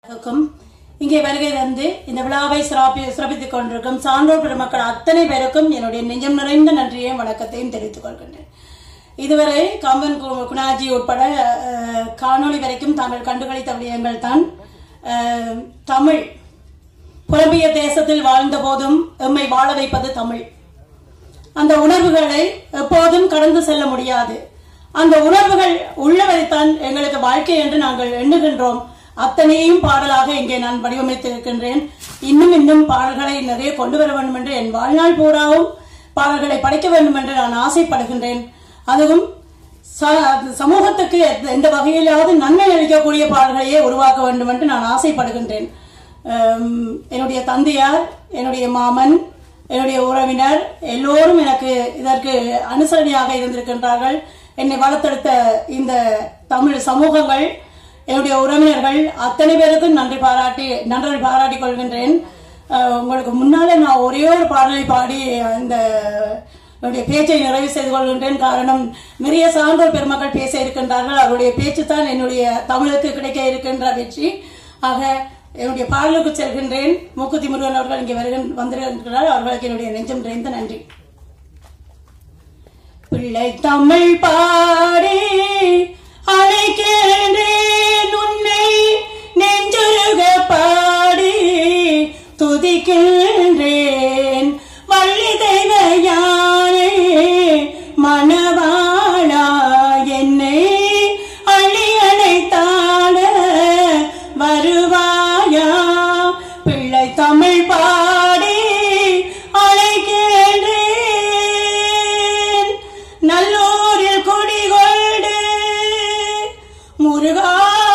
இருக்கும் இங்கே வருகை தந்து இந்த விழாவை சிறப்பி சிறப்பித்துக் கொண்டிருக்கும் சான்றோர் பெருமக்கள் அத்தனை பேருக்கும் என்னுடைய நெஞ்சம் நிறைந்த நன்றியையும் வணக்கத்தையும் தெரிவித்துக் கொள்கின்றேன் இதுவரை கம்பன் கு- குணாஜி உட்பட அஹ், காணொளி வரைக்கும் தாங்கள் கண்டுகளித்த விடயங்கள் தான் அஹ், தமிழ் புலம்பிய தேசத்தில் வாழ்ந்த போதும் எம்மை வாழ வைப்பது தமிழ் அந்த உணர்வுகளை எப்போதும் கடந்து செல்ல முடியாது அந்த உணர்வுகள் உள்ளவரைத்தான் எங்களுக்கு வாழ்க்கை என்று நாங்கள் எண்ணுகின்றோம் அத்தனையும் பாடலாக இங்கே நான் வடிவமைத்திருக்கின்றேன் இன்னும் இன்னும் பாடல்களை நிறைய கொண்டு வர வேண்டும் என்று என் வாழ்நாள் பூராவும் பாடல்களை படைக்க வேண்டும் என்று நான் ஆசைப்படுகின்றேன் அதுவும் ச- சமூகத்துக்கு எந்த- எந்த வகையிலாவது நன்மை அளிக்கக்கூடிய பாடல்களையே உருவாக்க வேண்டும் என்று நான் ஆசைப்படுகின்றேன் அம், என்னுடைய தந்தையார் என்னுடைய மாமன் என்னுடைய உறவினர் எல்லோரும் எனக்கு இதற்கு அனுசரணையாக இருந்திருக்கின்றார்கள் என்னை வளர்த்தெடுத்த இந்த தமிழ் சமூகங்கள் என்னுடைய உறவினர்கள் அத்தனை பேருக்கும் நன்றி பாராட்டி நன்றி பாராட்டிக் கொள்கின்றேன் அஹ், உங்களுக்கு முன்னாலே நான் ஒரே ஒரு பாடலை பாடி இந்த என்னுடைய பேச்சை நிறைவு செய்து கொள்கின்றேன் காரணம் நிறைய சான்றோர் பெருமக்கள் பேச இருக்கின்றார்கள் அவருடைய பேச்சு தான் என்னுடைய தமிழுக்கு கிடைக்க இருக்கின்ற வெற்றி ஆக என்னுடைய பாடலுக்கு செல்கின்றேன் மூக்குத்தி முருகன் அவர்கள் இங்கே வருகின்ற வந்திருக்கிறார் அவர்களுக்கு என்னுடைய நெஞ்சம் நிறைந்த நன்றி பிள்ளை தமிழ் பாடி அழைக்கின்றேன் உன்னை நெஞ்சுருக பாடி துதிக்கின்றேன் வள்ளி தெய்வ யானை மணவாளா என்னை அள்ளி அணைத்தாட வருவாயா பிள்ளை தமிழ் பாடி அழைக்கின்றேன் நல்லூரில் குடிகொண்டு முருகா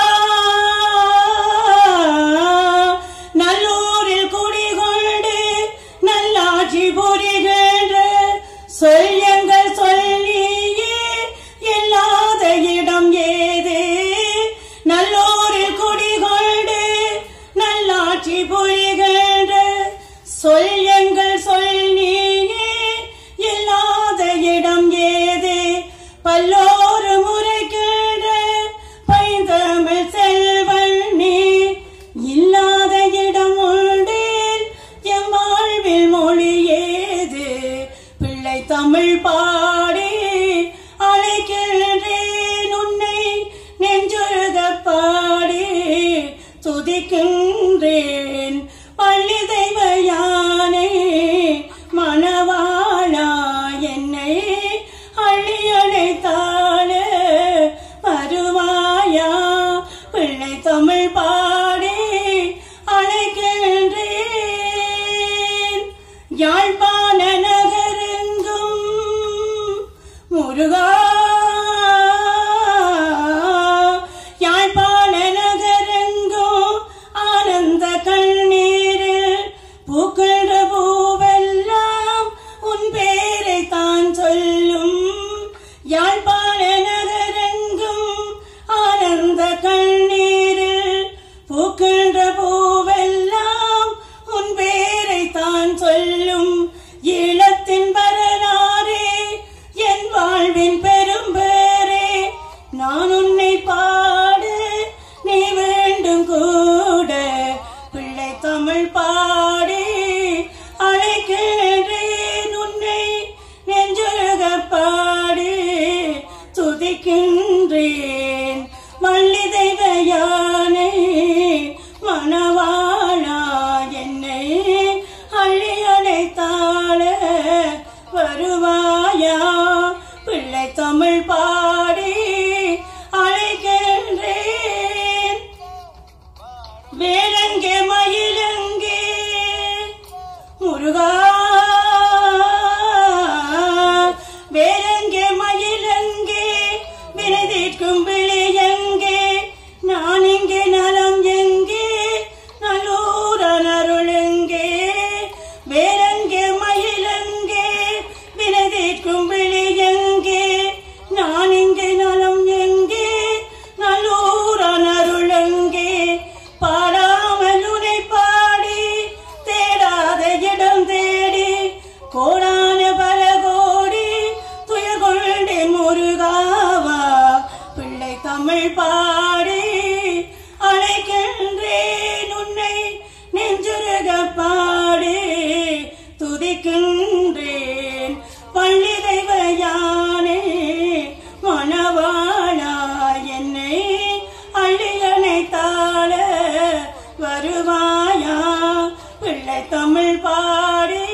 நல்லூரில் குடிகொண்டு நல்லாட்சி புரிகின்ற சொல்லுங்கள் சொல்லியே இல்லாத இடம் ஏது நல்லூரில் குடிகொண்டு நல்லாட்சி புரிகின்ற சொல்லுங்கள் சொல்லியே இல்லாத இடம் ஏது பல்லோரு முறைகின்ற பைந்தமிழ் செல்வன் நீ இல்லாத இடம் உண்டேன் எம் வாழ்வில் மொழி ஏது பிள்ளை தமிழ் பாடி அழைக்கின்றேன் உன்னை நெஞ்சுழுத பாடி துதிக்கின்றேன் பள்ளி தெய்வ யானை மணவாளா என்னை அள்ளி அழைத்தாள வருவாயா பிள்ளை தமிழ் பாடி அழைக்கின்றேன் யாழ்ப்பாண நகரெங்கும் முருகா யாழ்ப்பாண நகரெங்கும் ஆனந்த கண்ணீரில் பூக்கின்ற பூவெல்லாம் உன் பேரை தான் சொல்லும் யாழ்ப்பாண நகரெங்கும் ஆனந்த கண்ணீரில் பூக்கின்ற பூவெல்லாம் உன் பேரை தான் சொல்லும் ஈழத்தின் வரலாறே என் வாழ்வின் பெரும்பேரே நான் உன்னை பாட நீ வேண்டும் கூட பிள்ளை தமிழ் பாடி அழைக்கின்றேன் உன்னை நெஞ்சுருக பாடி துதிக்கின்றேன் வள்ளி தெய்வ யானை மணவாளா என்னை அள்ளி அழைத்தாள வருவாயா பிள்ளை தமிழ் பாடி அழைக்கின்றேன் வேலங்கே மயிலங்கே முருகா வேலங்கே மயிலங்கே வினதிற்கும் விழியங்கே நான் இங்கே நலம் எங்கே நல்லூரன் அருளெங்கே வேலங்கே மயிலங்கே வினதிற்கும் விழியங்கே நான் இங்கே நலம் எங்கே நல்லூரன் அருளெங்கே பாடாமல் உனை பாடி தேடாத இடம் தேடி கோடான பல கோடி துயர் கொண்டேன் முருகாவா பிள்ளை தமிழ் பாடி அழைக்கின்றேன் வருவாயா பிள்ளை தமிழ் பாடி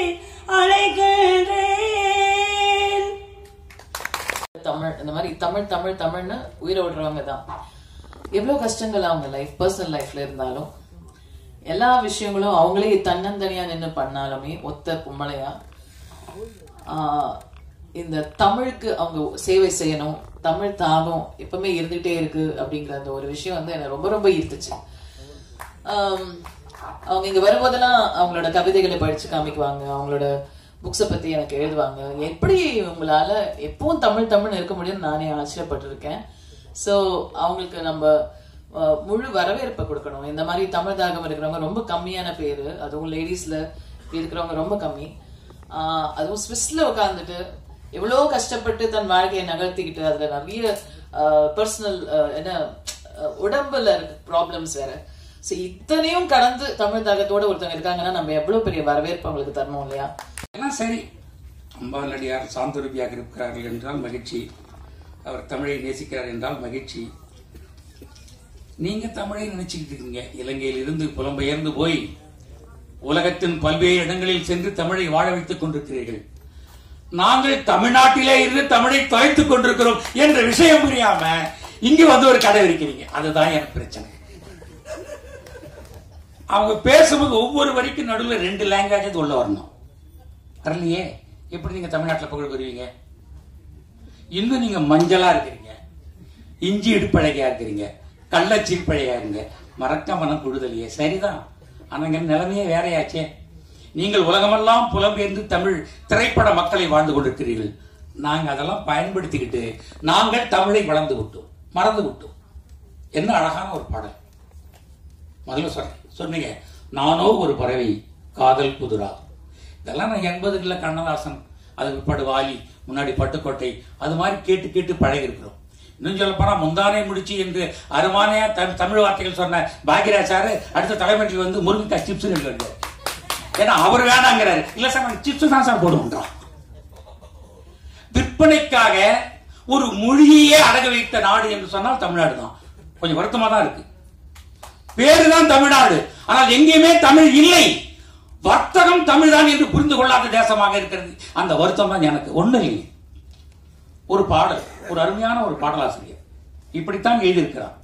அழைக்கின்றேன் தமிழ் இந்த மாதிரி தமிழ் தமிழ் தமிழ்னு உயிரை விடுறவங்க தான் எவ்வளவு கஷ்டங்கள் அவங்க லைஃப் பர்சனல் லைஃப்ல இருந்தாலும் எல்லா விஷயங்களும் அவங்களே தன்னந்தனியா நின்னு பண்ணாலுமே ஒத்த பொம்பளையா ஆஹ், இந்த தமிழுக்கு அவங்க சேவை செய்யணும் தமிழ் தாகம் எப்பவுமே இருந்துகிட்டே இருக்கு அப்படிங்கிற அந்த ஒரு விஷயம் வந்து என்னை ரொம்ப ரொம்ப ஈர்த்துச்சு ஆம், அவங்க இங்க வரும்போதெல்லாம் அவங்களோட கவிதைகளை படிச்சு காமிக்குவாங்க அவங்களோட புக்ஸை பத்தி எனக்கு எழுதுவாங்க எப்படி உங்களால எப்பவும் தமிழ் தமிழ் இருக்க முடியும்னு நானே ஆச்சரியப்பட்டிருக்கேன் ஸோ அவங்களுக்கு நம்ம அஹ், முழு வரவேற்பை கொடுக்கணும் இந்த மாதிரி தமிழ் தாகம் இருக்கிறவங்க ரொம்ப கம்மியான பேரு அதுவும் லேடிஸ்ல இருக்கிறவங்க ரொம்ப கம்மி ஆஹ், அதுவும் ஸ்விஸ்ல உட்காந்துட்டு எவ்வளோ கஷ்டப்பட்டு தன் வாழ்க்கையை நகர்த்திக்கிட்டு அதுல நிறைய பர்சனல் என்ன அஹ், உடம்புல இருக்க ப்ராப்ளம்ஸ் வேற ஸோ இத்தனையும் கடந்து தமிழ் தாகத்தோட ஒருத்தவங்க இருக்காங்கன்னா நம்ம எவ்வளவு பெரிய வரவேற்பு அவங்களுக்கு தரணும் இல்லையா எல்லாம் சரி அம்பாலடியார் சாந்துருபியாக இருக்கிறார்கள் என்றால் மகிழ்ச்சி அவர் தமிழை நேசிக்கிறார் என்றால் மகிழ்ச்சி நீங்க தமிழை நினைச்சுக்கிட்டு இருக்கீங்க இலங்கையில் இருந்து புலம்பெயர்ந்து போய் உலகத்தின் பல்வேறு இடங்களில் சென்று தமிழை வாழ வைத்துக் கொண்டிருக்கிறீர்கள் நாங்கள் தமிழ்நாட்டிலே இருந்து தமிழை தொலைத்துக் கொண்டிருக்கிறோம் என்ற விஷயம் புரியாம இங்க வந்து ஒரு கடை இருக்கிறீங்க அதுதான் எனக்கு பிரச்சனை அவங்க பேசும்போது ஒவ்வொரு வரிக்கும் நடுவில் ரெண்டு லாங்குவேஜ் உள்ள வரணும் வரலையே எப்படி நீங்க தமிழ்நாட்டில் புகழ் பெறுவீங்க இன்னும் நீங்க மஞ்சளா இருக்கிறீங்க இஞ்சி இடுப்பழகையா இருக்கிறீங்க கள்ளச்சீர்ப்பழையா இருங்க மறக்க மனம் குழுதலையே சரிதான் ஆனா இங்க நிலைமையே வேறையாச்சே நீங்கள் உலகமெல்லாம் புலம்பெயர்ந்து தமிழ் திரைப்பட மக்களை வாழ்ந்து கொண்டிருக்கிறீர்கள் நாங்க அதெல்லாம் பயன்படுத்திக்கிட்டு நாங்கள் தமிழை வளர்ந்து விட்டோம் மறந்து விட்டோம் என்ன அழகான ஒரு பாடல் முதல்ல சொல்றேன் சொன்னீங்க நானோ ஒரு பறவை காதல் புதுரா இதெல்லாம் நான் எண்பதுல கண்ணதாசன் அது பிற்பாடு வாலி முன்னாடி பட்டுக்கோட்டை அது மாதிரி கேட்டு கேட்டு பழகி இருக்கிறோம் இன்னும் சொல்ல போனா முந்தானை முடிச்சு என்று அருமானையா தமிழ் தமிழ் வார்த்தைகள் சொன்ன பாக்யராஜ் சார் அடுத்த தலைமுறைக்கு வந்து முருங்கைக்காய் சிப்ஸ் எழுதுறாரு ஏன்னா அவர் வேணாங்கிறாரு இல்ல சார் நாங்க சிப்ஸ் தான் சார் போடுவோம் விற்பனைக்காக ஒரு மொழியையே அடக வைத்த நாடு என்று சொன்னால் தமிழ்நாடு தான் கொஞ்சம் வருத்தமா தான் இருக்கு பேருதான் தமிழ்நாடு ஆனால் எங்கேயுமே தமிழ் இல்லை வர்த்தகம் தமிழ்தான் என்று புரிந்து கொள்ளாத தேசமாக இருக்கிறது அந்த வருத்தம் தான் எனக்கு ஒண்ணு இல்லை ஒரு பாடல் ஒரு அருமையான ஒரு பாடலாசிரியர் இப்படித்தான் எழுதியிருக்கிறார்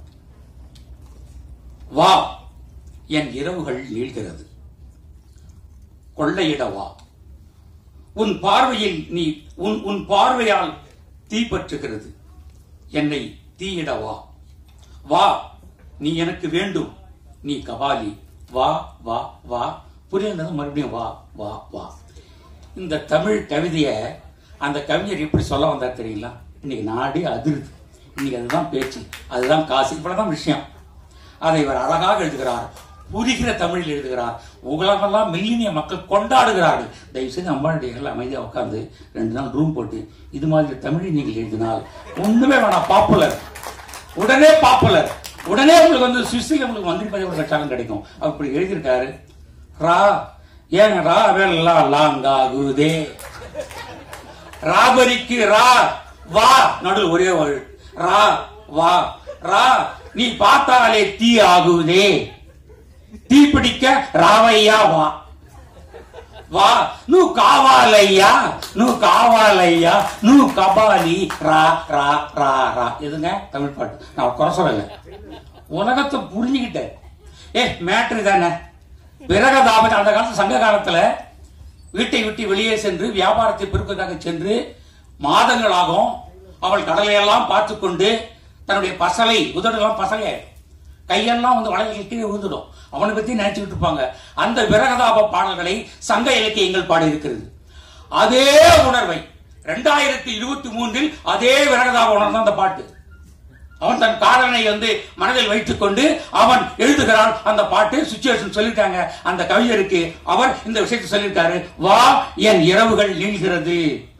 வா என் இரவுகள் நீள்கிறது கொள்ளையிட வா உன் பார்வையில் நீ உன் உன் பார்வையால் தீப்பற்றுகிறது என்னை தீயிட வா வா நீ எனக்கு வேண்டும் நீ கபாலி வா வா வா புரியுறது மறுபடியும் வா வா வா இந்த தமிழ் கவிதைய அந்த கவிஞர் எப்படி சொல்ல வந்தார் தெரியுங்களா இன்னைக்கு நாடே அதிருது இன்னைக்கு அதுதான் பேச்சு அதுதான் காசு இவ்வளவுதான் விஷயம் அதை இவர் அழகாக எழுதுகிறார் புரிகிற தமிழில் எழுதுகிறார் உலகமெல்லாம் மில்லினிய மக்கள் கொண்டாடுகிறார்கள் தயவு செய்து அம்பாளுடைய அமைதியாக உட்கார்ந்து ரெண்டு நாள் ரூம் போட்டு இது மாதிரி தமிழை நீங்கள் எழுதினால் ஒண்ணுமே வேணாம் பாப்புலர் உடனே பாப்புலர் உடனே உங்களுக்கு வந்து சுவிஸ்ல உங்களுக்கு மந்திரி பதவி கட்சாலும் கிடைக்கும் அப்படி எழுதியிருக்காரு ரா ஏன் ரா வெல்லா லாங்காகுதே ராபரிக்கு ரா வா நடு ஒரே ஒரு ரா வா ரா நீ பார்த்தாலே தீ ஆகுதே தீ பிடிக்க ராவையா வா వా నువ్వు కావాలయ్యా నువ్వు కావాలయ్யா నువ్వు கபாலி ரா ரா ரா ரா எதுங்க தமிழ் பாட்டு நான் குறை சொல்லல உலகத்தை புரிஞ்சுக்கிட்டேன் ஏ மேட்ரு தானே விரக தாபத்தை அந்த காலத்து சங்க காலத்துல வீட்டை விட்டு வெளியே சென்று வியாபாரத்தை பெருப்பதற்காக சென்று மாதங்களாகும் அவள் கடலையெல்லாம் பார்த்து கொண்டு தன்னுடைய பசலை உதடெல்லாம் பசலை ஆயிடும் கையெல்லாம் வந்து வளையல் கீழே விழுந்துடும் அவனை பத்தி நினைச்சுக்கிட்டு இருப்பாங்க அந்த விரகதாப பாடல்களை சங்க இலக்கியங்கள் பாடி இருக்கிறது அதே உணர்வை ரெண்டாயிரத்தி இருபத்தி மூன்றில் அதே விரகதாப உணர்வு தான் அந்த பாட்டு அவன் தன் காதலனை வந்து மனதில் வைத்துக் கொண்டு அவன் எழுதுகிறான் அந்த பாட்டு சுச்சுவேஷன் சொல்லிருக்காங்க அந்த கவிஞருக்கு அவர் இந்த விஷயத்தை சொல்லியிருக்காரு வா என் இரவுகள் நீள்கிறது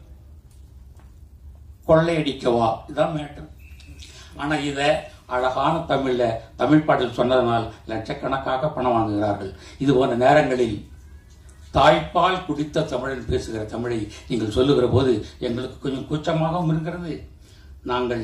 கொள்ளையடிக்க வா இதுதான் மேட்டர் ஆனா இத அழகான தமிழ்ல தமிழ் பாட்டில் சொன்னதனால் லட்சக்கணக்காக பணம் வாங்குகிறார்கள் இது போன்ற நேரங்களில் தாய்ப்பால் குடித்த தமிழன் பேசுகிற தமிழை நீங்கள் சொல்லுகிற போது எங்களுக்கு கொஞ்சம் கூச்சமாகவும் இருக்கிறது நாங்கள்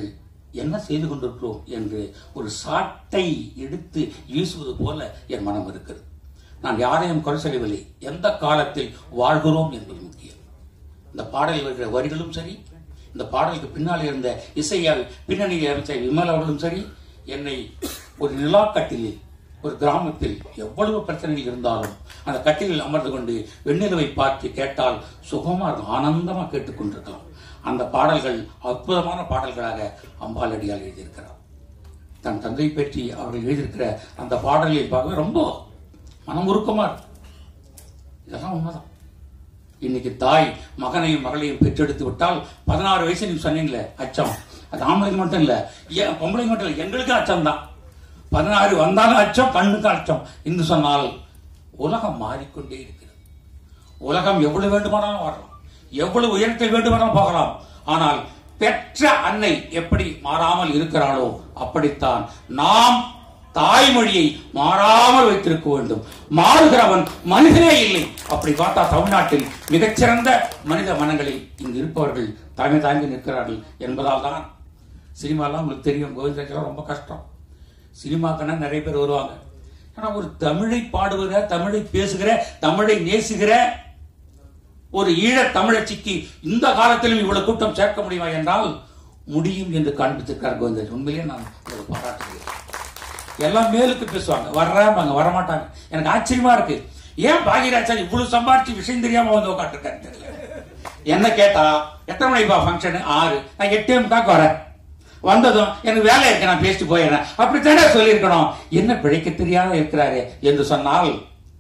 என்ன செய்து கொண்டிருக்கிறோம் என்று ஒரு சாட்டை எடுத்து வீசுவது போல என் மனம் இருக்கிறது நான் யாரையும் குறை சொல்லவில்லை எந்த காலத்தில் வாழ்கிறோம் என்பது முக்கியம் இந்த பாடலில் வருகிற வரிகளும் சரி இந்த பாடலுக்கு பின்னால் இருந்த இசையால் பின்னணியில் அமைச்ச விமல் அவர்களும் சரி என்னை ஒரு நிலாக்கட்டிலில் ஒரு கிராமத்தில் எவ்வளவு பிரச்சனைகள் இருந்தாலும் அந்த கட்டிலில் அமர்ந்து கொண்டு வெண்ணிலவை பார்த்து கேட்டால் சுகமா இருக்கும் ஆனந்தமா கேட்டுக்கொண்டிருக்கலாம் அந்த பாடல்கள் அற்புதமான பாடல்களாக அம்பாலடியால் எழுதியிருக்கிறார் தன் தந்தை பற்றி அவர்கள் எழுதியிருக்கிற அந்த பாடலில் பார்க்க ரொம்ப மனமுருக்கமா இருக்கு இதெல்லாம் உண்மைதான் இன்னைக்கு தாய் மகனையும் மகளையும் பெற்றெடுத்து விட்டால் பதினாறு வயசு நீங்க சொன்னீங்களே அச்சம் அது ஆம்பளைக்கு மட்டும் இல்ல ஏன் பொம்பளைக்கு மட்டும் இல்ல எங்களுக்கு அச்சம் தான் பதினாறு வந்தாலும் அச்சம் கண்ணுக்கு அச்சம் என்று சொன்னால் உலகம் மாறிக்கொண்டே இருக்கிறது உலகம் எவ்வளவு வேண்டுமானாலும் வரலாம் எவ்வளவு உயரத்தை வேண்டுமானாலும் போகலாம் ஆனால் பெற்ற அன்னை எப்படி மாறாமல் இருக்கிறாளோ அப்படித்தான் நாம் தாய்மொழியை மாறாமல் வைத்திருக்க வேண்டும் மாறுகிறவன் மனிதனே இல்லை அப்படி பார்த்தா தமிழ்நாட்டில் மிகச்சிறந்த மனித மனங்களில் இங்கு இருப்பவர்கள் தாங்கி தாங்கி நிற்கிறார்கள் என்பதால் தான் சினிமாலாம் உங்களுக்கு தெரியும் கோவிந்தராஜெல்லாம் ரொம்ப கஷ்டம் சினிமாக்குன்னா நிறைய பேர் வருவாங்க ஆனா ஒரு தமிழை பாடுகிற தமிழை பேசுகிற தமிழை நேசுகிற ஒரு ஈழத் தமிழச்சிக்கு இந்த காலத்திலும் இவ்வளவு கூட்டம் சேர்க்க முடியுமா என்றால் முடியும் என்று காண்பித்திருக்கார் கோவிந்தராஜ் உண்மையிலேயே நான் ஒரு பாராட்டுகிறேன் எல்லாம் மேலுக்கு பேசுவாங்க வர்றாங்க வரமாட்டாங்க எனக்கு ஆச்சரியமா இருக்கு ஏன் பாகியராஜா இவ்வளவு சம்பாரிச்சு விஷயம் தெரியாம வந்து உட்காந்துருக்காரு தெரியல என்ன கேட்டா எத்தனை மணிப்பா ஃபங்க்ஷன் ஆறு நான் எட்டே முக்காக்கு வரேன் வந்ததும் எனக்கு வேலை இருக்கு நான் பேசிட்டு போயிடுறேன் அப்படித்தானே சொல்லியிருக்கணும் என்ன பிழைக்க தெரியாத இருக்கிறாரு என்று சொன்னால்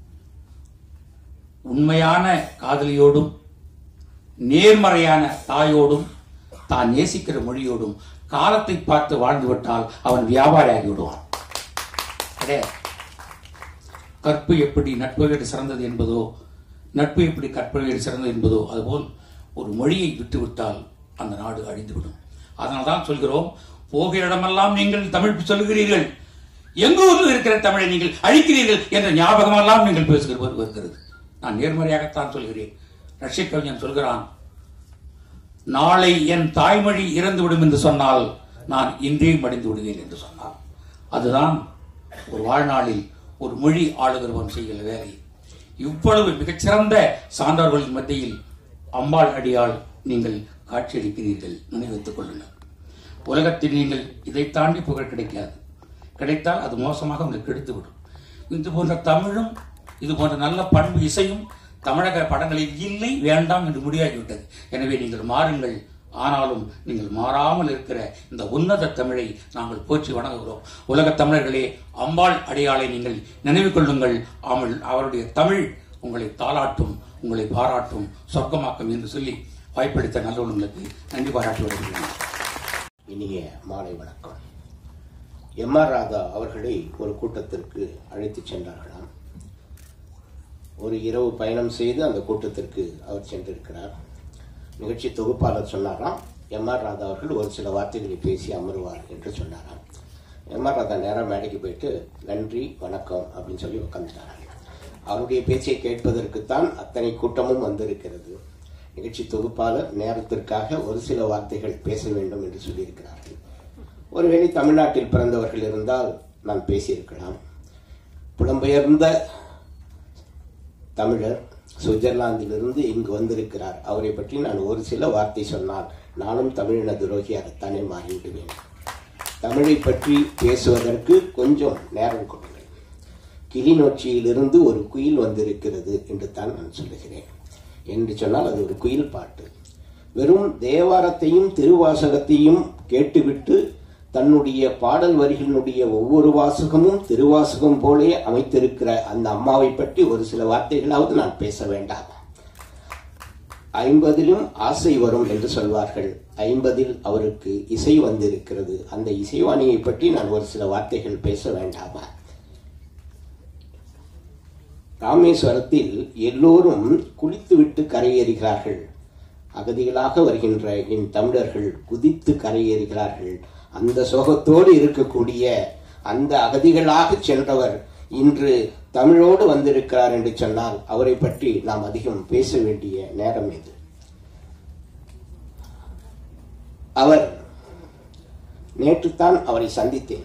உண்மையான காதலியோடும் நேர்மறையான தாயோடும் தான் நேசிக்கிற மொழியோடும் காலத்தை பார்த்து வாழ்ந்து விட்டால் அவன் வியாபாரி ஆகி விடுவான் கிடையாது கற்பு எப்படி நட்பை விட சிறந்தது என்பதோ நட்பு எப்படி கற்பை விட சிறந்தது என்பதோ அதுபோல் ஒரு மொழியை விட்டுவிட்டால் அந்த நாடு அழிந்துவிடும் அதனால்தான் சொல்கிறோம் போகிற இடமெல்லாம் நீங்கள் தமிழ் சொல்லுகிறீர்கள் எங்கூரில் இருக்கிற தமிழை நீங்கள் அழிக்கிறீர்கள் என்ற ஞாபகமெல்லாம் நீங்கள் பேசுகிறது வருகிறது நான் நேர்மறையாகத்தான் சொல்கிறேன் ரஷ்ய கவிஞன் சொல்கிறான் நாளை என் தாய்மொழி இறந்துவிடும் என்று சொன்னால் நான் இன்றே மடிந்து விடுவேன் என்று சொன்னார் அதுதான் ஒரு வாழ்நாளில் ஒரு மொழி ஆளுகிறவன் செய்கிற வேலை இவ்வளவு மிகச்சிறந்த சான்றோர்களின் மத்தியில் அம்பாள் அடியால் நீங்கள் காட்சியளிக்கிறீர்கள் நினைவைத்துக் கொள்ளுங்கள் உலகத்தில் நீங்கள் இதை தாண்டி புகழ் கிடைக்காது கிடைத்தால் அது மோசமாக உங்களுக்கு கெடுத்துவிடும் இது போன்ற தமிழும் இது போன்ற நல்ல பண்பு இசையும் தமிழக படங்களில் இல்லை வேண்டாம் என்று முடியாகிவிட்டது எனவே நீங்கள் மாறுங்கள் ஆனாலும் நீங்கள் மாறாமல் இருக்கிற இந்த உன்னத தமிழை நாங்கள் போற்றி வணங்குகிறோம் உலகத் தமிழர்களே அம்பாள் அடையாளை நீங்கள் நினைவு கொள்ளுங்கள் அவள் அவருடைய தமிழ் உங்களை தாளாட்டும் உங்களை பாராட்டும் சொர்க்கமாக்கும் என்று சொல்லி வாய்ப்பளித்த நல்லவர்களுக்கு நன்றி பாராட்டி வருகிறேன் இனிய மாலை வணக்கம் எம் ஆர் ராதா அவர்களை ஒரு கூட்டத்திற்கு அழைத்துச் சென்றார்களாம் ஒரு இரவு பயணம் செய்து அந்த கூட்டத்திற்கு அவர் சென்றிருக்கிறார் நிகழ்ச்சி தொகுப்பாளர் சொன்னாராம் எம் ஆர் ராதா அவர்கள் ஒரு சில வார்த்தைகளை பேசி அமருவார் என்று சொன்னாராம் எம் ஆர் ராதா நேரம் மேடைக்கு போயிட்டு நன்றி வணக்கம் அப்படின்னு சொல்லி உட்காந்துட்டாராம் அவருடைய பேச்சை கேட்பதற்குத்தான் அத்தனை கூட்டமும் வந்திருக்கிறது நிகழ்ச்சி தொகுப்பாளர் நேரத்திற்காக ஒரு சில வார்த்தைகள் பேச வேண்டும் என்று சொல்லியிருக்கிறார்கள் ஒருவேளை தமிழ்நாட்டில் பிறந்தவர்கள் இருந்தால் நான் பேசியிருக்கலாம் புலம்பெயர்ந்த தமிழர் சுவிட்சர்லாந்திலிருந்து இங்கு வந்திருக்கிறார் அவரை பற்றி நான் ஒரு சில வார்த்தை சொன்னால் நானும் தமிழின துரோகியாகத்தானே மாறிவிடுவேன் தமிழை பற்றி பேசுவதற்கு கொஞ்சம் நேரம் கொடுங்கள் கிளிநொச்சியிலிருந்து ஒரு குயில் வந்திருக்கிறது என்று தான் நான் சொல்லுகிறேன் என்று சொன்னால் அது ஒரு குயில் பாட்டு வெறும் தேவாரத்தையும் திருவாசகத்தையும் கேட்டுவிட்டு தன்னுடைய பாடல் வரிகளினுடைய ஒவ்வொரு வாசகமும் திருவாசகம் போலே அமைத்திருக்கிற அந்த அம்மாவை பற்றி ஒரு சில வார்த்தைகளாவது நான் பேச வேண்டாம் ஐம்பதிலும் ஆசை வரும் என்று சொல்வார்கள் ஐம்பதில் அவருக்கு இசை வந்திருக்கிறது அந்த இசைவாணியை பற்றி நான் ஒரு சில வார்த்தைகள் பேச வேண்டாமா ராமேஸ்வரத்தில் எல்லோரும் குளித்துவிட்டு கரையேறுகிறார்கள் அகதிகளாக வருகின்ற என் தமிழர்கள் குதித்து கரையேறுகிறார்கள் அந்த சோகத்தோடு இருக்கக்கூடிய அந்த அகதிகளாக சென்றவர் இன்று தமிழோடு வந்திருக்கிறார் என்று சொன்னால் அவரை பற்றி நாம் அதிகம் பேச வேண்டிய நேரம் இது அவர் நேற்று தான் அவரை சந்தித்தேன்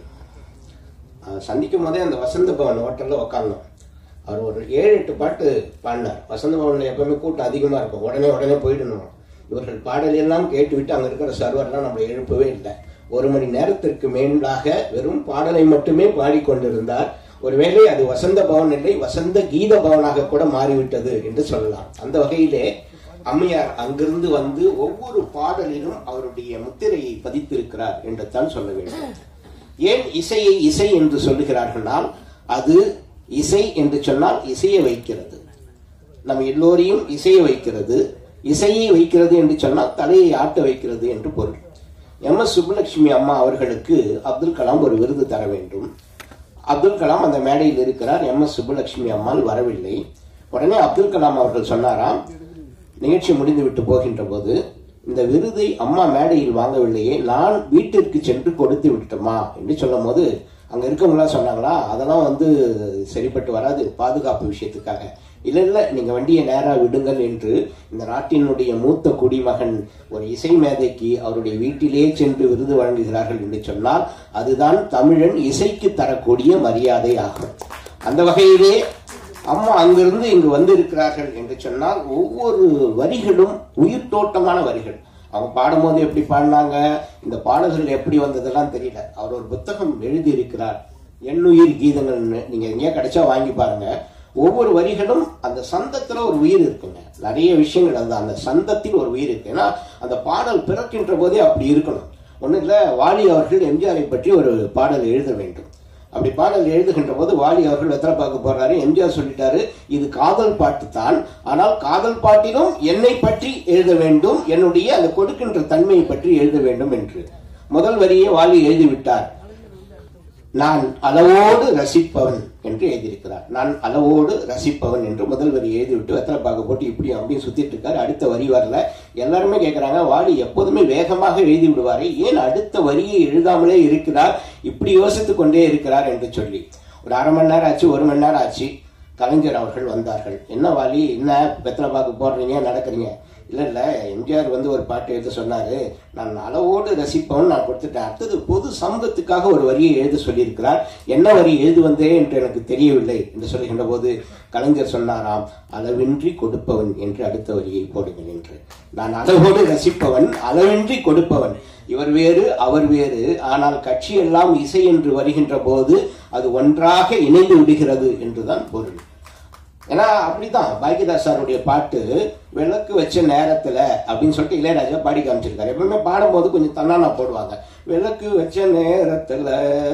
அவர் சந்திக்கும் போதே அந்த வசந்த பவன் ஹோட்டலில் உட்கார்ந்தோம் அவர் ஒரு ஏழு எட்டு பாட்டு பாடினார் வசந்த பவனில் எப்பவுமே கூட்டம் அதிகமாக இருக்கும் உடனே உடனே போயிடணும் இவர்கள் பாடலெல்லாம் கேட்டுவிட்டு அங்கே இருக்கிற சர்வர்லாம் நம்மளை எழுப்பவே இல்லை ஒரு மணி நேரத்திற்கு மேலாக வெறும் பாடலை மட்டுமே பாடிக்கொண்டிருந்தார் ஒருவேளை அது வசந்த பவன் இல்லை வசந்த கீத பவனாக கூட மாறிவிட்டது என்று சொல்லலாம் அந்த வகையிலே அம்மையார் அங்கிருந்து வந்து ஒவ்வொரு பாடலிலும் அவருடைய முத்திரையை பதித்திருக்கிறார் என்று தான் சொல்ல வேண்டும் ஏன் இசையை இசை என்று சொல்லுகிறார்கள்னால் அது இசை என்று சொன்னால் இசைய வைக்கிறது நம் எல்லோரையும் இசைய வைக்கிறது இசையை வைக்கிறது என்று சொன்னால் தலையை ஆட்ட வைக்கிறது என்று பொருள் எம் எஸ் சுப்புலட்சுமி அம்மா அவர்களுக்கு அப்துல் கலாம் ஒரு விருது தர வேண்டும் அப்துல் கலாம் அந்த மேடையில் இருக்கிறார் எம் எஸ் சுப்புலட்சுமி அம்மாள் வரவில்லை உடனே அப்துல் கலாம் அவர்கள் சொன்னாராம் நிகழ்ச்சி முடிந்து விட்டு போகின்ற போது இந்த விருதை அம்மா மேடையில் வாங்கவில்லையே நான் வீட்டிற்கு சென்று கொடுத்து விட்டோமா என்று சொல்லும் போது அங்க இருக்கவங்களாம் சொன்னாங்களா அதெல்லாம் வந்து சரிப்பட்டு வராது பாதுகாப்பு விஷயத்துக்காக இல்ல இல்ல நீங்க வண்டியை நேரா விடுங்கள் என்று இந்த நாட்டினுடைய மூத்த குடிமகன் ஒரு இசை மேதைக்கு அவருடைய வீட்டிலே சென்று விருது வழங்குகிறார்கள் என்று சொன்னால் அதுதான் தமிழன் இசைக்கு தரக்கூடிய மரியாதை ஆகும் அந்த வகையிலே அம்மா அங்கிருந்து இங்கு வந்திருக்கிறார்கள் என்று சொன்னால் ஒவ்வொரு வரிகளும் உயிர்த்தோட்டமான வரிகள் அவங்க பாடும்போது எப்படி பாடினாங்க இந்த பாடல்கள் எப்படி வந்ததெல்லாம் தெரியல அவர் ஒரு புத்தகம் எழுதி இருக்கிறார் எண்ணுயிர் கீதங்கள்னு நீங்க எங்கேயா கிடைச்சா வாங்கி பாருங்க ஒவ்வொரு வரிகளும் அந்த சந்தத்துல ஒரு உயிர் இருக்குங்க நிறைய விஷயங்கள் அந்த அந்த சந்தத்தில் ஒரு உயிர் இருக்கு ஏன்னா அந்த பாடல் பிறக்கின்ற போதே அப்படி இருக்கணும் ஒன்றும் இல்லை வாலி அவர்கள் எம்ஜிஆரை பற்றி ஒரு பாடல் எழுத வேண்டும் அப்படி பாடல் எழுதுகின்ற போது வாலி அவர்கள் வெத்தலை பார்க்க போறாரு எம்ஜிஆர் சொல்லிட்டாரு இது காதல் பாட்டு தான் ஆனால் காதல் பாட்டிலும் என்னை பற்றி எழுத வேண்டும் என்னுடைய அந்த கொடுக்கின்ற தன்மையை பற்றி எழுத வேண்டும் என்று முதல் வரியை வாலி எழுதிவிட்டார் நான் அளவோடு ரசிப்பவன் என்று எழுதியிருக்கிறார் நான் அளவோடு ரசிப்பவன் என்று முதல் வரி எழுதிவிட்டு வெத்தலை பாக்க போட்டு இப்படி அப்படியும் சுத்திட்டு இருக்காரு அடுத்த வரி வரல எல்லாருமே கேட்கறாங்க வாலி எப்போதுமே வேகமாக எழுதி விடுவாரே ஏன் அடுத்த வரியை எழுதாமலே இருக்கிறார் இப்படி யோசித்துக் கொண்டே இருக்கிறார் என்று சொல்லி ஒரு அரை மணி நேரம் ஆச்சு ஒரு மணி நேரம் ஆச்சு கலைஞர் அவர்கள் வந்தார்கள் என்ன வாலி என்ன வெத்தலை பாக்கு போடுறீங்க நடக்கிறீங்க இல்ல இல்ல எம்ஜிஆர் வந்து ஒரு பாட்டு எழுத சொன்னாரு நான் அளவோடு ரசிப்பவன் நான் கொடுத்துட்டேன் அடுத்தது பொது சமூகத்துக்காக ஒரு வரியை எழுத சொல்லியிருக்கிறார் என்ன வரி எழுதுவந்தே என்று எனக்கு தெரியவில்லை என்று சொல்லுகின்ற போது கலைஞர் சொன்னாராம் அளவின்றி கொடுப்பவன் என்று அடுத்த வரியை போடுங்கள் என்று நான் அளவோடு ரசிப்பவன் அளவின்றி கொடுப்பவன் இவர் வேறு அவர் வேறு ஆனால் கட்சி எல்லாம் இசை என்று வருகின்ற போது அது ஒன்றாக இணைந்து விடுகிறது என்றுதான் பொருள் ஏன்னா அப்படிதான் பாக்கியதாஸ் சாருடைய பாட்டு விளக்கு வச்ச நேரத்துல அப்படின்னு சொல்லிட்டு இளையராஜா பாடி காமிச்சிருக்காரு எப்பவுமே பாடும்போது கொஞ்சம் தன்னானா போடுவாங்க விளக்கு வச்ச நேரத்துல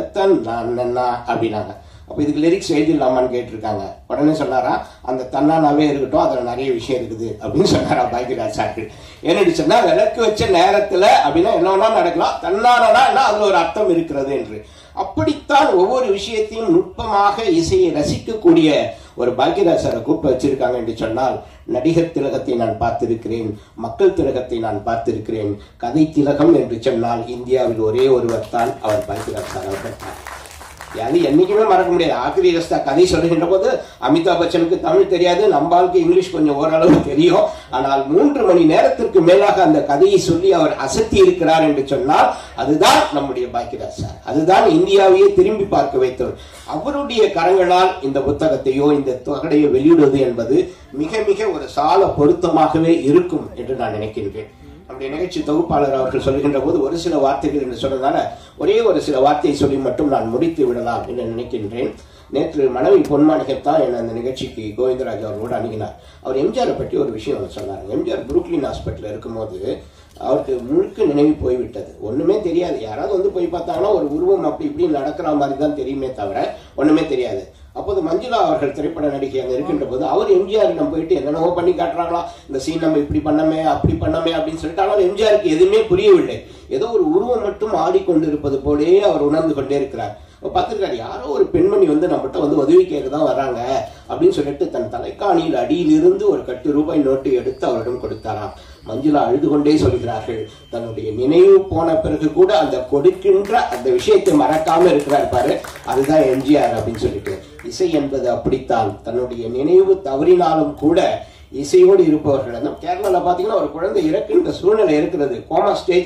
தன்னானா அப்படின்னாங்க அப்ப இதுக்கு லிரிக்ஸ் எழுதிடலாமான்னு கேட்டிருக்காங்க உடனே சொன்னாரா அந்த தன்னானாவே இருக்கட்டும் அதுல நிறைய விஷயம் இருக்குது அப்படின்னு சொன்னாரா பாக்கியராஜ் சார் என்னடி சொன்னா விளக்கு வச்ச நேரத்துல அப்படின்னா என்ன வேணா நடக்கலாம் தன்னானா அதுல ஒரு அர்த்தம் இருக்கிறது என்று அப்படித்தான் ஒவ்வொரு விஷயத்தையும் நுட்பமாக இசையை ரசிக்கக்கூடிய ஒரு பாக்கியராஜரை கூப்பிட்டு வச்சிருக்காங்க என்று சொன்னால் நடிகர் திலகத்தை நான் பார்த்திருக்கிறேன் மக்கள் திலகத்தை நான் பார்த்திருக்கிறேன் கதை திலகம் என்று சொன்னால் இந்தியாவில் ஒரே ஒருவர் தான் அவர் பாக்கியராஜ் சார் அவர்கள் தான். அது என்னைக்குமே மறக்க முடியாது ஆக்கிரி ரஸ்தா கதை சொல்லுகின்ற போது அமிதாப் பச்சனுக்கு தமிழ் தெரியாது நம்பாளுக்கு இங்கிலீஷ் கொஞ்சம் ஓரளவு தெரியும் ஆனால் மூன்று மணி நேரத்திற்கு மேலாக அந்த கதையை சொல்லி அவர் அசத்தி இருக்கிறார் என்று சொன்னால் அதுதான் நம்முடைய பாக்கியராஜ் சார் அதுதான் இந்தியாவையே திரும்பி பார்க்க வைத்தவர் அவருடைய கரங்களால் இந்த புத்தகத்தையோ இந்த தொகையோ வெளியிடுவது என்பது மிக மிக ஒரு சால பொருத்தமாகவே இருக்கும் என்று நான் நினைக்கின்றேன் நம்முடைய நிகழ்ச்சி தொகுப்பாளர் அவர்கள் சொல்லுகின்ற போது ஒரு சில வார்த்தைகள் என்று சொன்னதால ஒரே ஒரு சில வார்த்தையை சொல்லி மட்டும் நான் முடித்து விடலாம் என்று நினைக்கின்றேன் நேற்று மனைவி பொன்மாணிகத்தான் என்னை அந்த நிகழ்ச்சிக்கு கோவிந்தராஜ் அவர்களோடு அணுகினார் அவர் எம்ஜிஆரை பற்றி ஒரு விஷயம் அவர் சொன்னார் எம்ஜிஆர் புரூக்லின் ஹாஸ்பிட்டல் இருக்கும்போது அவருக்கு முழுக்க நினைவு போய்விட்டது ஒண்ணுமே தெரியாது யாராவது வந்து போய் பார்த்தாங்கன்னா ஒரு உருவம் அப்படி இப்படி நடக்கிற மாதிரி தான் தெரியுமே தவிர ஒண்ணுமே தெரியாது அப்போது மஞ்சுளா அவர்கள் திரைப்பட நடிகை அங்க இருக்கின்ற போது அவர் எம்ஜிஆர் நம்ம போயிட்டு என்னென்னவோ பண்ணி காட்டுறாங்களா இந்த சீன் நம்ம இப்படி பண்ணமே அப்படி பண்ணமே அப்படின்னு சொல்லிட்டு ஆனால் எம்ஜிஆருக்கு எதுவுமே புரியவில்லை ஏதோ ஒரு உருவம் மட்டும் ஆடிக்கொண்டிருப்பது போலே அவர் உணர்ந்து கொண்டே இருக்கிறார் அப்ப பார்த்திருக்காரு யாரோ ஒரு பெண்மணி வந்து நம்மகிட்ட வந்து உதவி கேட்க தான் வராங்க அப்படின்னு சொல்லிட்டு தன் தலைக்காணியில் அடியிலிருந்து ஒரு கட்டு ரூபாய் நோட்டு எடுத்து அவரிடம் கொடுத்தாராம் மஞ்சுளா அழுது கொண்டே சொல்கிறார்கள் தன்னுடைய நினைவு போன பிறகு கூட அந்த கொடுக்கின்ற அந்த விஷயத்தை மறக்காம இருக்கிறார் பாரு அதுதான் எம்ஜிஆர் அப்படின்னு சொல்லிட்டு இசை என்பது அப்படித்தான் தன்னுடைய நினைவு தவறினாலும் கூட இசையோடு இருப்பவர்கள் அந்த கேரளால பாத்தீங்கன்னா ஒரு குழந்தை இறக்கின்ற சூழ்நிலை இருக்கிறது கோமா ஸ்டேஜ்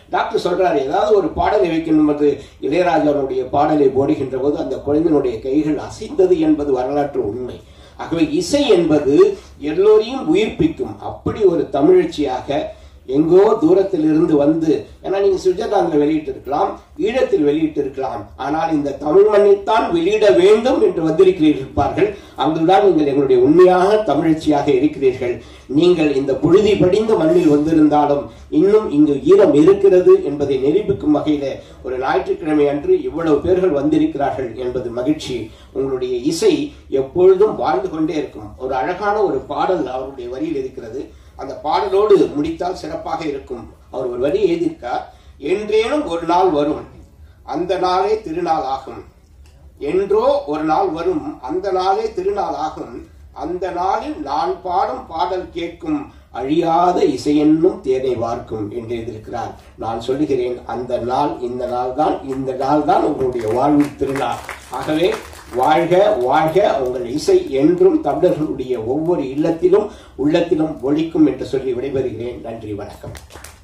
டாக்டர் சொல்றாரு ஏதாவது ஒரு பாடலை வைக்கணும் என்று இளையராஜாவுடைய பாடலை போடுகின்ற போது அந்த குழந்தையினுடைய கைகள் அசைந்தது என்பது வரலாற்று உண்மை ஆகவே இசை என்பது எல்லோரையும் உயிர்ப்பிக்கும் அப்படி ஒரு தமிழச்சியாக எங்கோ தூரத்தில் இருந்து வந்து ஏன்னா நீங்க சுவிட்சர்லாந்தில் வெளியிட்டிருக்கலாம் ஈழத்தில் வெளியிட்டிருக்கலாம் ஆனால் இந்த தமிழ் மண்ணைத்தான் வெளியிட வேண்டும் என்று வந்திருக்கிறீர்கள் அங்குதான் நீங்கள் எங்களுடைய உண்மையாக தமிழச்சியாக இருக்கிறீர்கள் நீங்கள் இந்த புழுதி படிந்த மண்ணில் வந்திருந்தாலும் இன்னும் இங்கு ஈரம் இருக்கிறது என்பதை நிரூபிக்கும் வகையில ஒரு ஞாயிற்றுக்கிழமை அன்று இவ்வளவு பேர்கள் வந்திருக்கிறார்கள் என்பது மகிழ்ச்சி உங்களுடைய இசை எப்பொழுதும் வாழ்ந்து கொண்டே இருக்கும் ஒரு அழகான ஒரு பாடல் அவருடைய வரியில் இருக்கிறது அந்த பாடலோடு முடித்தால் சிறப்பாக இருக்கும் அவர் ஒரு வரி எழுதியிருக்கார் என்றேனும் ஒரு நாள் வரும் அந்த நாளே திருநாள் ஆகும் என்றோ ஒரு நாள் வரும் அந்த நாளே திருநாள் ஆகும் அந்த நாளில் நான் பாடும் பாடல் கேட்கும் அழியாத இசையென்னும் தேனை வார்க்கும் என்று எழுதியிருக்கிறார் நான் சொல்லுகிறேன் அந்த நாள் இந்த நாள் தான் இந்த நாள் தான் உங்களுடைய வாழ்வில் திருநாள் ஆகவே வாழ்க வாழ்க உங்கள் இசை என்றும் தமிழர்களுடைய ஒவ்வொரு இல்லத்திலும் உள்ளத்திலும் ஒழிக்கும் என்று சொல்லி விடைபெறுகிறேன் நன்றி வணக்கம்